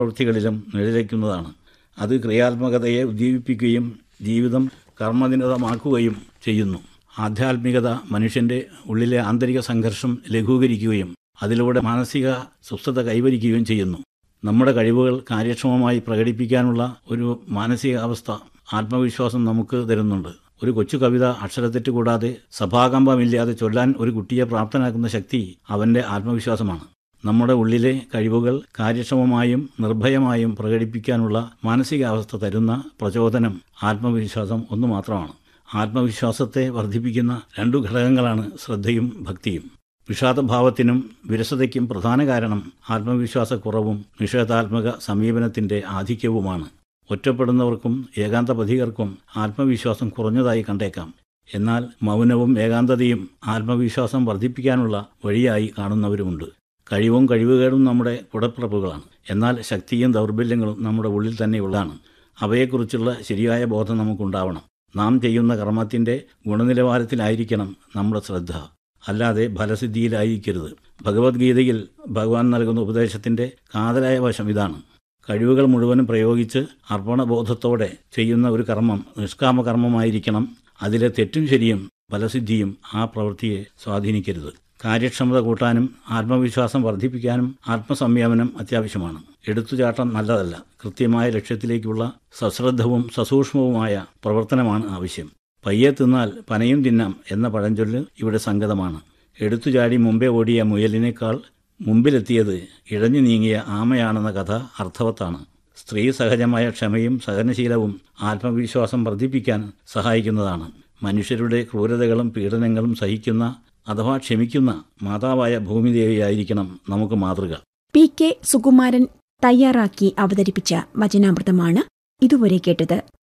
പ്രവൃത്തികളിലും നിഴലിക്കുന്നതാണ് അത് ക്രിയാത്മകതയെ ഉദ്ദീപിപ്പിക്കുകയും ജീവിതം കർമ്മനിരതമാക്കുകയും ചെയ്യുന്നു ആധ്യാത്മികത മനുഷ്യന്റെ ഉള്ളിലെ ആന്തരിക സംഘർഷം ലഘൂകരിക്കുകയും അതിലൂടെ മാനസിക സ്വസ്ഥത കൈവരിക്കുകയും ചെയ്യുന്നു നമ്മുടെ കഴിവുകൾ കാര്യക്ഷമമായി പ്രകടിപ്പിക്കാനുള്ള ഒരു മാനസികാവസ്ഥ ആത്മവിശ്വാസം നമുക്ക് തരുന്നുണ്ട് ഒരു കൊച്ചു കവിത അക്ഷരത്തെറ്റ് കൂടാതെ സഭാകമ്പമില്ലാതെ ചൊല്ലാൻ ഒരു കുട്ടിയെ പ്രാപ്തനാക്കുന്ന ശക്തി അവന്റെ ആത്മവിശ്വാസമാണ് നമ്മുടെ ഉള്ളിലെ കഴിവുകൾ കാര്യക്ഷമമായും നിർഭയമായും പ്രകടിപ്പിക്കാനുള്ള മാനസികാവസ്ഥ തരുന്ന പ്രചോദനം ആത്മവിശ്വാസം ഒന്നു മാത്രമാണ് ആത്മവിശ്വാസത്തെ വർദ്ധിപ്പിക്കുന്ന രണ്ടു ഘടകങ്ങളാണ് ശ്രദ്ധയും ഭക്തിയും വിഷാദഭാവത്തിനും വിരസതയ്ക്കും പ്രധാന കാരണം ആത്മവിശ്വാസക്കുറവും നിഷേധാത്മക സമീപനത്തിന്റെ ആധിക്യവുമാണ് ഒറ്റപ്പെടുന്നവർക്കും ഏകാന്തപഥികർക്കും ആത്മവിശ്വാസം കുറഞ്ഞതായി കണ്ടേക്കാം എന്നാൽ മൗനവും ഏകാന്തതയും ആത്മവിശ്വാസം വർദ്ധിപ്പിക്കാനുള്ള വഴിയായി കാണുന്നവരുമുണ്ട് കഴിവും കഴിവുകേടും നമ്മുടെ കുടപ്പിറപ്പുകളാണ് എന്നാൽ ശക്തിയും ദൗർബല്യങ്ങളും നമ്മുടെ ഉള്ളിൽ തന്നെയുള്ളതാണ് അവയെക്കുറിച്ചുള്ള ശരിയായ ബോധം നമുക്കുണ്ടാവണം നാം ചെയ്യുന്ന കർമ്മത്തിന്റെ ഗുണനിലവാരത്തിലായിരിക്കണം നമ്മുടെ ശ്രദ്ധ അല്ലാതെ ഫലസിദ്ധിയിലായിരിക്കരുത് ഭഗവത്ഗീതയിൽ ഭഗവാൻ നൽകുന്ന ഉപദേശത്തിന്റെ കാതലായ വശം ഇതാണ് കഴിവുകൾ മുഴുവനും പ്രയോഗിച്ച് അർപ്പണബോധത്തോടെ ചെയ്യുന്ന ഒരു കർമ്മം നിഷ്കാമ കർമ്മമായിരിക്കണം അതിലെ തെറ്റും ശരിയും ഫലസിദ്ധിയും ആ പ്രവൃത്തിയെ സ്വാധീനിക്കരുത് കാര്യക്ഷമത കൂട്ടാനും ആത്മവിശ്വാസം വർദ്ധിപ്പിക്കാനും ആത്മസംയമനം അത്യാവശ്യമാണ് എടുത്തുചാട്ടം നല്ലതല്ല കൃത്യമായ ലക്ഷ്യത്തിലേക്കുള്ള സശ്രദ്ധവും സസൂക്ഷ്മവുമായ പ്രവർത്തനമാണ് ആവശ്യം പയ്യെ തിന്നാൽ പനയും തിന്നാം എന്ന പഴഞ്ചൊല്ല് ഇവിടെ സംഗതമാണ് എടുത്തുചാടി മുമ്പേ ഓടിയ മുയലിനേക്കാൾ മുമ്പിലെത്തിയത് ഇഴഞ്ഞു നീങ്ങിയ ആമയാണെന്ന കഥ അർത്ഥവത്താണ് സ്ത്രീ സഹജമായ ക്ഷമയും സഹനശീലവും ആത്മവിശ്വാസം വർദ്ധിപ്പിക്കാൻ സഹായിക്കുന്നതാണ് മനുഷ്യരുടെ ക്രൂരതകളും പീഡനങ്ങളും സഹിക്കുന്ന അഥവാ ക്ഷമിക്കുന്ന മാതാവായ ഭൂമിദേവിയായിരിക്കണം നമുക്ക് മാതൃക പി കെ സുകുമാരൻ തയ്യാറാക്കി അവതരിപ്പിച്ച വചനാമൃതമാണ് ഇതുവരെ കേട്ടത്